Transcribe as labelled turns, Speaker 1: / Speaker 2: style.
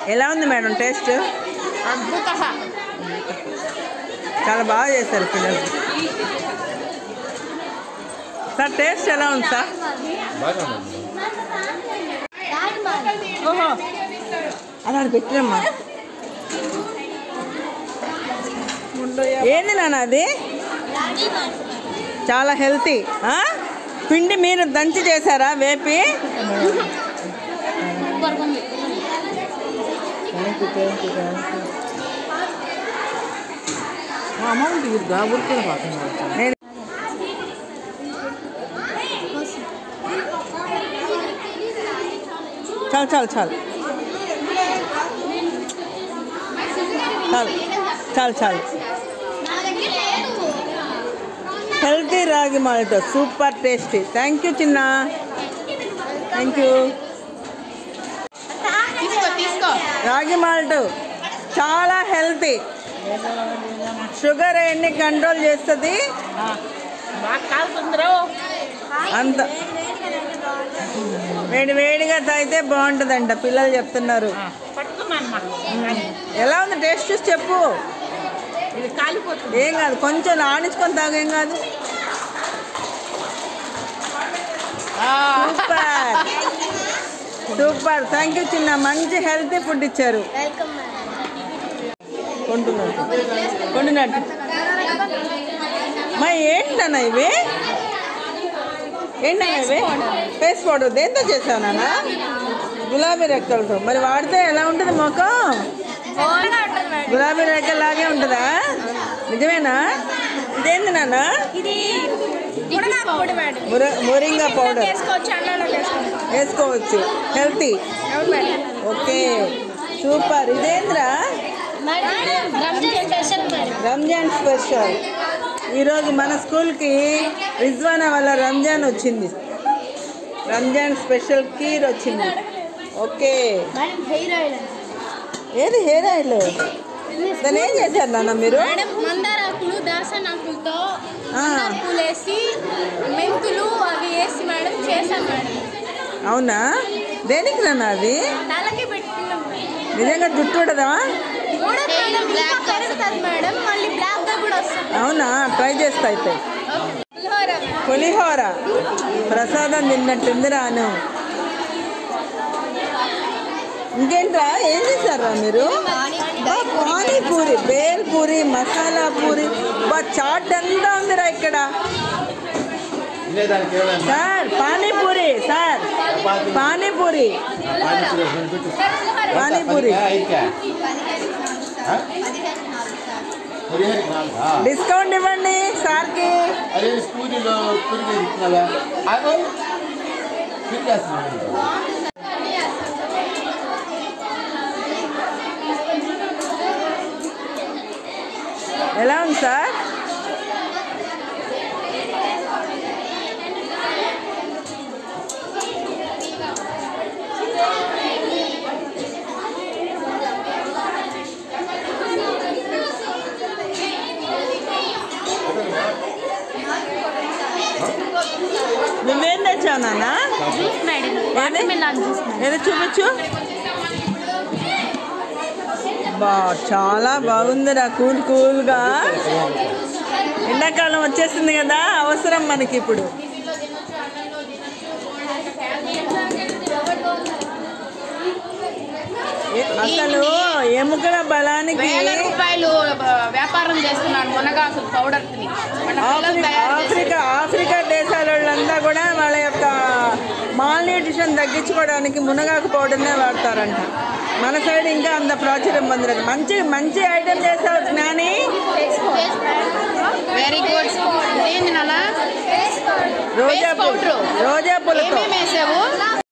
Speaker 1: ఎలా ఉంది madam taste
Speaker 2: అద్భుత
Speaker 1: చాలా బాగా చేశారు పిల్లలు సార్ టేస్ట్ ఎలా ఉంది సార్ ఓహో అలా పెట్టినమ్మా ఏంది నాన్న అది చాలా హెల్తీ ఆ? పిండి మీరు దంచి చేశారా వేపి
Speaker 3: అమౌంట్ ఇద్దా ఊరికే పాకుండా
Speaker 1: నేను చాలు చాలు చాలు చాలు చాలు చాలు healthy ragi malt super tasty thank you చిన్న థ్యాంక్ యూ
Speaker 2: తీసుకో తీసుకో
Speaker 1: రాగి మాల్ట్ చాలా హెల్తీ షుగర్ ఎన్ని కంట్రోల్ చేస్తుంది
Speaker 2: బాగా కాలుతుందిరో
Speaker 1: అంత వేడి వేడిగా తాగితే బాగుంటుందంట పిల్లలు చెప్తున్నారు
Speaker 2: పట్టుకున్నాను
Speaker 1: ఎలా ఉంది టేస్ట్ చూసి చెప్పు
Speaker 2: ఇది కాలిపోతుంది
Speaker 1: ఏం కాదు కొంచెం ఆడించుకొని తాగేం కాదు సూపర్ సూపర్ థ్యాంక్ యూ చిన్న మంచి హెల్తీ ఫుడ్ ఇచ్చారు కొంటున్నట్టు కొంటున్నట్టు మా ఏంటన్న ఇవి ఏంటన్నా ఇవి ఫేస్ పౌడర్ దేంతో చేసావు నాన్న గులాబీ రెక్కలతో మరి వాడితే ఎలా ఉంటుంది ముఖం గులాబీ రెక్కలాగే ఉంటుందా నిజమేనా ఇదేంది నాన్న
Speaker 4: ఇది మునగాకు పొడి మేడం
Speaker 1: ముర మురింగా పౌడర్
Speaker 4: వేసుకోవచ్చు అన్నంలో వేసుకోవచ్చు
Speaker 1: వేసుకోవచ్చు హెల్తీ
Speaker 4: అవును మేడం
Speaker 1: ఓకే సూపర్ ఇదేంద్రా
Speaker 4: Ramzan special madam
Speaker 1: Ramzan special ఈరోజు మన స్కూల్కి రిజ్వానా వల్ల రంజాన్ వచ్చింది రంజాన్ స్పెషల్ కీర్ వచ్చింది ఓకే
Speaker 4: మేడం హెయిర్ ఆయిల్
Speaker 1: ఏది హెయిర్ ఆయిల్ దాన్ని ఏం చేశారు నాన్న మీరు
Speaker 4: మేడం మందారాకులు దాసనాకులతో
Speaker 1: ఆ.
Speaker 4: పూలు వేసి మెంతులు అవి వేసి మేడం చేశాం మేడం
Speaker 1: అవునా దేనికి నాన్న అది
Speaker 4: తలకి పెట్టుకున్నాం మేడం.
Speaker 1: నిజంగా జుట్టు ఉండదా
Speaker 4: కూడా మేడం ఇంకా పెరుగుతుంది మేడం మళ్ళీ బ్లాక్ గా కూడా వస్తుంది
Speaker 1: అవునా ట్రై చేస్తా అయితే
Speaker 4: పులిహోర మేడం.
Speaker 1: పులిహోర ప్రసాదం తిన్నట్టుంది రాను ఇంకేంట్రా ఏం చేశారా మీరు బా, పానీపూరి బేల్ పూరి మసాలా పూరి బా చాట్ అంతా ఉందిరా ఇక్కడ sir panipuri sir panipuri panipuri discount ఇవ్వండి సార్కి
Speaker 5: అదే స్కూటీలో తిరిగి ఇస్తున్నావా అదో తిరిగేస్తున్నాను
Speaker 1: ఎలా ఉంది సార్ నువ్వేం తెచ్చావు నాన్న
Speaker 4: జ్యూస్ మేడం
Speaker 1: ఏది?
Speaker 4: వాటర్ మిలాన్ జ్యూస్ మేడం
Speaker 1: ఏదో చూపించు బా చాలా బాగుందిరా కూల్ కూల్గా ఎండాకాలం వచ్చేసింది కదా అవసరం మనకి ఇప్పుడు ఏ- అసలు ఎముకల బలానికి
Speaker 2: వేల రూపాయలు ఆ, వ్యాపారం చేస్తున్నాడు మునగాకు పౌడర్ తిని మన పిల్లలు
Speaker 1: ఆఫ్రికా
Speaker 2: తయారు చేసి
Speaker 1: ఆఫ్రికా ఆఫ్రికా దేశాల వాళ్ళంతా కూడా వాళ్ళ యొక్క మాల్ న్యూట్రిషన్ తగ్గించుకోవడానికి మునగాకు పౌడర్నే వాడతారంట మన సైడ్ ఇంకా అంత ప్రాచుర్యం పొందలేదు మంచి మంచి ఐటెం చేసావు జ్ఞాని
Speaker 2: వెరీ గుడ్ ఏంది నాన్న
Speaker 1: రోజా పూలు
Speaker 2: powder.
Speaker 1: రోజా పూలతో
Speaker 2: ఏమేమి వేసావు